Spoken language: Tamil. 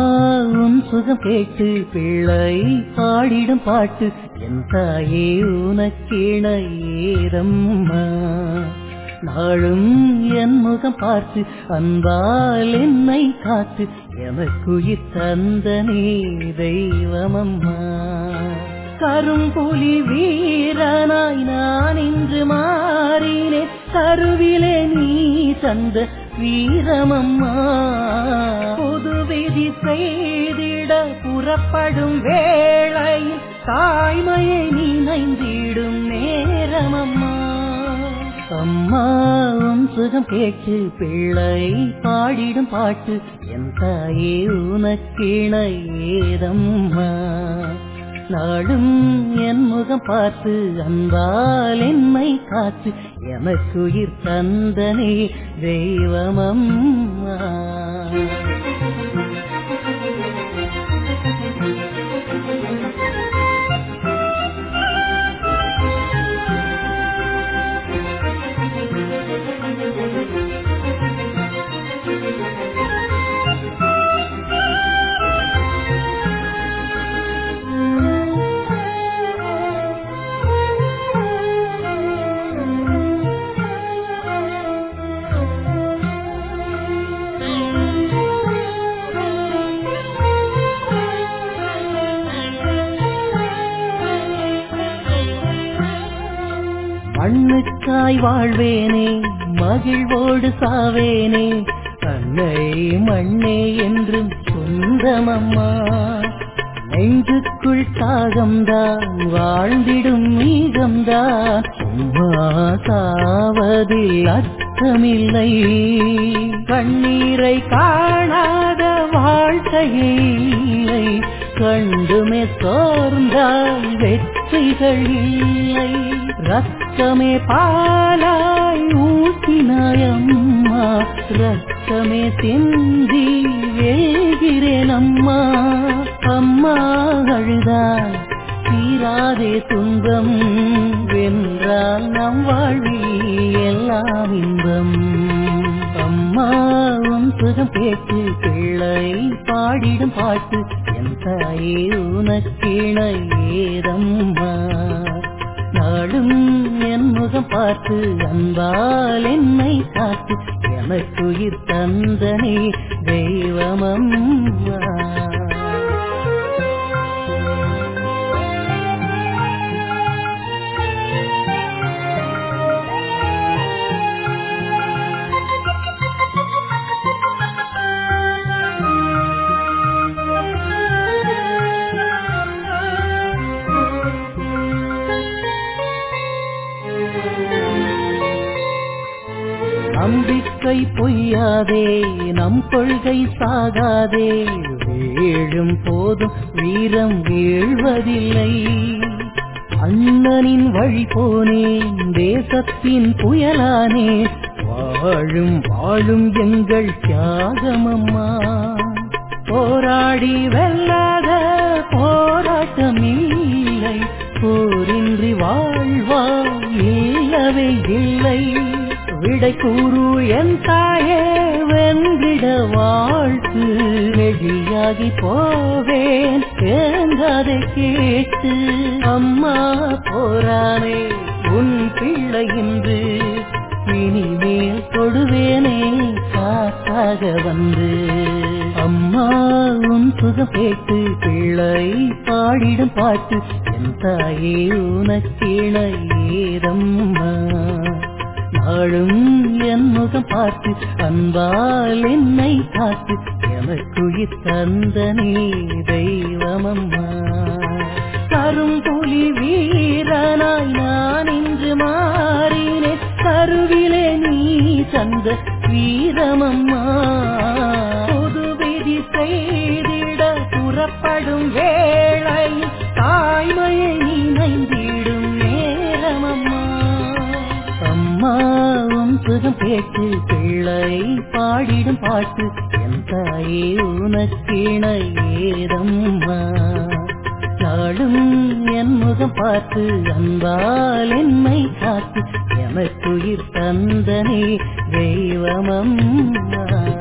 உன் சுகம் கேட்டு பிள்ளை பாடிடும் பாட்டு என் தாயே உனக்கேன ஏதம்மா நாளும் என் முகம் பார்த்து அன்பால் என்னை காத்து எனக்குயிர் தந்தனே தெய்வமம்மா கரும்புலி வீரனாய் நான் இன்று மாறினேன் கருவிலே நீ தந்த வீரமம்மா புது விதி செய்திட புறப்படும் வேளையில் தாய்மையை நினைந்திடும் நேரமம்மா அம்மா உன் சுகம் கேட்டு பிள்ளை பாடிடும் பாட்டு என் தாயே உனக்கிண ஏதம்மா நாளும் என் முகம் பார்த்து அன்பால் என்னை காத்து எனக்குயிர் தந்தனே தெய்வமம்மா மண்ணுக்காய் வாழ்வேனே மகிழ்வோடு சாவேனே தன்னை மண்ணே என்றும் சொந்தமம்மா நெஞ்சுக்குள் தாகம்தான் வாழ்ந்திடும் மீகம்தான் சும்மா சாவதில் அர்த்தமில்லை கண்ணீரை காணாத வாழ்க்கையே இல்லை கண்டுமே சோர்ந்தால் வெற்றிகள் இல்லை ரத்தமே பாலாய் ஊட்டினாயம்மா ரத்தமே சிந்தி வேகிறேன் அம்மா அம்மா அழுதால் தீராதே துன்பம் வென்றால் நம் வாழ்வில் எல்லாம் இன்பம் அம்மா உன் சுகம் கேட்டு பிள்ளை பாடிடும் பாட்டு என் தாயே உனக்கிண ஏதம்மா நாளும் என் முகம் பார்த்து அன்பால் என்னை காத்து எனக்குயிர் தந்தனே தெய்வமம்மா நம்பிக்கை பொய்யாதே நம் கொள்கை சாகாதே வீழும் போதும் வீரம் வீழ்வதில்லை அண்ணனின் வழி போனேன் தேசத்தின் புயலானே வாழும் வாழும் எங்கள் தியாகமம்மா போராடி வெல்லாத போராட்டம் இல்லை போரின்றி வாழ்வா இல்லவே இல்லை விடை கூறு என் தாயே வென்றிட வாழ்த்து நெழியாகி போவேன் தேங்காதை கேட்டு அம்மா போரானே உன் பிள்ளை இன்று இனிமேல் தொடுவேனே காத்தாக வந்து அம்மா உன் சுகம் கேட்டு பிள்ளை பாடிடும் பாட்டு என் தாயே உனக்கிண ஏதம்மா நாளும் என் முகம் பார்த்து அன்பால் என்னை காத்து எனக்குயிர் தந்தனே தெய்வமம்மா கரும்புலி வீரனாய் நான் இன்று மாறினேன் கருவிலே நீ தந்த வீரமம்மா பொது விதி செய்திட புறப்படும் வேளை தாய்மையை நினைந்திடும் நேரமம்மா அம்மா உன் சுகம் கேட்டு பிள்ளை பாடிடும் பாட்டு என் தாயே உனக்கிண ஏதம்மா நாளும் என் முகம் பார்த்து அன்பால் என்னை காத்து எனக்குயிர் தந்தனே தெய்வமம்மா